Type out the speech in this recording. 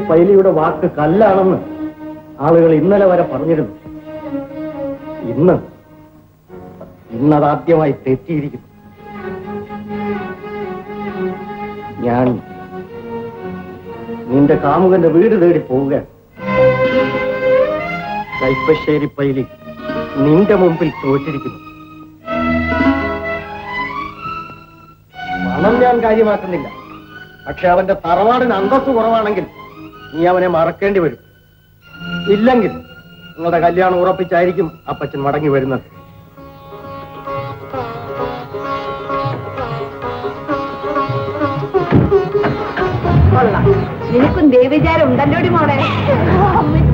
പൈലിയുടെ വാക്ക് കല്ലാണെന്ന് ആളുകൾ ഇന്നലെ വരെ പറഞ്ഞിരുന്നു ഇന്ന് ഇന്നതാദ്യമായി തെറ്റിയിരിക്കുന്നു ഞാൻ നിന്റെ കാമുകന്റെ വീട് തേടി പോവുകയാണ് കൈപ്പശ്ശേരി പൈലി നിന്റെ മുമ്പിൽ തോറ്റിരിക്കുന്നു പണം ഞാൻ കാര്യമാക്കുന്നില്ല പക്ഷെ അവന്റെ തറവാടിന് അന്തസ്സ് കുറവാണെങ്കിൽ നീ അവനെ മറക്കേണ്ടി വരും ഇല്ലെങ്കിൽ നിങ്ങളുടെ കല്യാണം ഉറപ്പിച്ചായിരിക്കും അപ്പച്ചൻ മടങ്ങി വരുന്നത് കൊള്ളാം നിനക്കും ദേവിചാരം ഉണ്ടല്ലോടി മോളെ